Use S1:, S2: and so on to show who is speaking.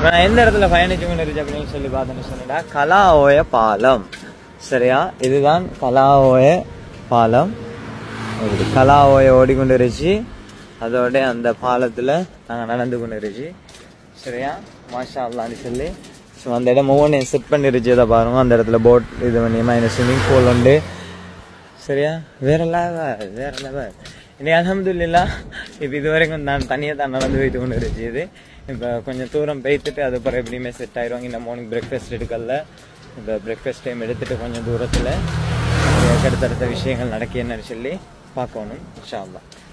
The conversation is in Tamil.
S1: இப்போ நான் எந்த இடத்துல பயணிச்சு கொண்டு இருக்கு அப்படின்னு சொல்லி பார்த்தேன்னு சொன்னா கலாஓய பாலம் சரியா இதுதான் கலாஓய பாலம் இப்படி கலாஓய ஓடிக்கொண்டு இருந்துச்சு அதோட அந்த பாலத்துல நாங்க நடந்து கொண்டு இருந்துச்சு சரியா மாஷா அல்லான்னு சொல்லி ஸோ அந்த இடம் ஒவ்வொன்றையும் செட் பண்ணிருச்சு இதை பாருங்க அந்த இடத்துல போட் இது பண்ணி இந்த ஸ்விம்மிங் பூல் உண்டு சரியா வேற லெவல் வேற லெவல் இன்னைக்கு அலமதுல்லா இப்போ இது வரைக்கும் நான் தனியாக தான் நடந்து போயிட்டு கொண்டு இருந்துச்சு இது இப்போ கொஞ்சம் தூரம் போய்த்துட்டு அது பிறகு எப்படியுமே செட் ஆயிடுவாங்க இந்த மார்னிங் பிரேக்ஃபாஸ்ட் எடுக்கல இந்த பிரேக்ஃபாஸ்ட் டைம் எடுத்துட்டு கொஞ்சம் தூரத்தில் அடுத்தடுத்த விஷயங்கள் நடக்க என்னன்னு சொல்லி பார்க்கணும் இன்ஷா அல்லாஹ்